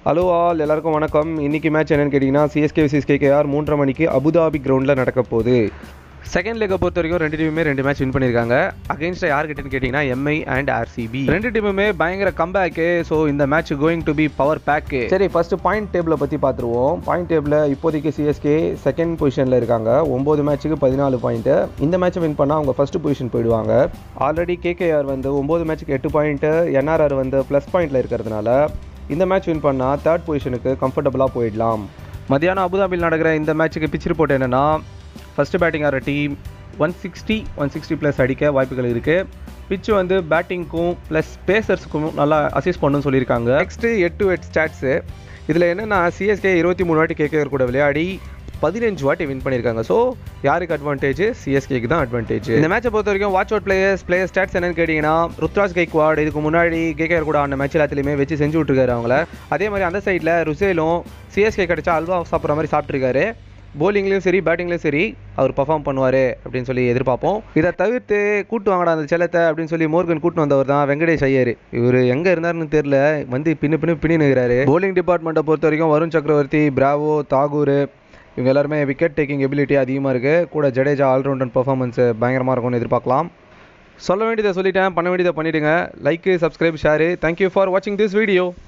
hello all எல்லாருக்கும் வணக்கம் இன்னைக்கு மேட்ச் என்னன்னு கேட்டிங்கன்னா சிஎஸ்கே விசிஸ் கேகேஆர் மூன்றரை மணிக்கு அபுதாபி கிரவுண்டில் நடக்க போகுது செகண்ட் லெக்கை பொறுத்த வரைக்கும் ரெண்டு டீமுமே ரெண்டு மேட்ச் வின் பண்ணியிருக்காங்க அகைன்ஸ்டாக யார் கிட்டன்னு கேட்டிங்கன்னா எம்ஐ அண்ட் ஆர்சிபி ரெண்டு டீமுமே பயங்கர கம்பேக்கு ஸோ இந்த match going to be power pack சரி ஃபர்ஸ்ட் பாயிண்ட் டேபிளை பற்றி பார்த்துருவோம் பாயிண்ட் டேபிளில் இப்போதைக்கு சிஎஸ்கே செகண்ட் பொசிஷனில் இருக்காங்க ஒம்பது மேட்ச்சுக்கு பதினாலு பாயிண்ட்டு இந்த மேட்ச்சை வின் பண்ணால் அவங்க ஃபர்ஸ்ட் பொசிஷன் போயிடுவாங்க ஆல்ரெடி கேகேஆர் வந்து ஒம்பது மேட்ச்சுக்கு எட்டு பாயிண்ட்டு என்ஆர்ஆர் வந்து ப்ளஸ் பாயிண்டில் இருக்கிறதுனால இந்த மேட்ச் வின் பண்ணால் தேர்ட் பொசிஷனுக்கு கம்ஃபர்டபுளாக போயிடலாம் மத்தியானம் அபுதாபியில் நடக்கிற இந்த மேட்ச்சுக்கு பிச் ரிப்போர்ட் என்னென்னா ஃபஸ்ட்டு பேட்டிங் ஆகிற team one sixty one sixty plus அடிக்க வாய்ப்புகள் இருக்குது பிச்சு வந்து பேட்டிங்க்கும் ப்ளஸ் பேசர்ஸுக்கும் நல்லா அசிஸ்ட் பண்ணுன்னு சொல்லியிருக்காங்க நெக்ஸ்ட்டு எட்டு எட் ஸ்டாட்ஸு இதில் என்னென்னா சிஎஸ்கே இருபத்தி மூணு வாட்டி கேகேஆர் கூட விளையாடி பதினஞ்சு வாட்டி வின் பண்ணியிருக்காங்க ஸோ யாருக்கு அட்வான்டேஜ் சிஎஸ்கேக்கு தான் அட்வான்டேஜ் இந்த மேட்சை பொறுத்த வரைக்கும் watch out players player stats என்னன்னு கேட்டிங்கன்னா ருத்ராஜ் கைக்வாட் இதுக்கு முன்னாடி கேகேஆர் கூட ஆன மேட்ச் எல்லாத்துலேயுமே வச்சு செஞ்சு விட்ருக்காரு அவங்கள அதே மாதிரி அந்த சைடில் ருசேலும் சிஎஸ்கே கிடைச்சா அல்வா சாப்பிட்ற மாதிரி சாப்பிட்ருக்காரு போலிங்லேயும் சரி பேட்டிங்லேயும் சரி அவர் பர்ஃபார்ம் பண்ணுவார் அப்படின்னு சொல்லி எதிர்பார்ப்போம் இதை தவிர்த்து கூட்டு வாங்கடா அந்த செல்லத்தை அப்படின்னு சொல்லி மோர்கன் கூட்டு வந்தவர் தான் வெங்கடேஷ் ஐயர் இவர் எங்கே இருந்தாருன்னு தெரியல வந்து பின்னு பின்னு பின்னி நிற்கிறாரு போலிங் டிபார்ட்மெண்ட்டை பொறுத்த வரைக்கும் வருண் சக்கரவர்த்தி பிராவோ தாகூர் இவங்க எல்லாருமே விக்கெட் டேக்கிங் எபிலிட்டி அதிகமாக இருக்குது கூட ஜடேஜா ஆல்ரவுண்டர் பர்ஃபார்மன்ஸ் பயங்கரமாக இருக்கும்னு எதிர்பார்க்கலாம் சொல்ல வேண்டியதை சொல்லிட்டேன் பண்ண வேண்டியதை பண்ணிவிடுங்க like subscribe share thank you for வாட்சிங் திஸ் வீடியோ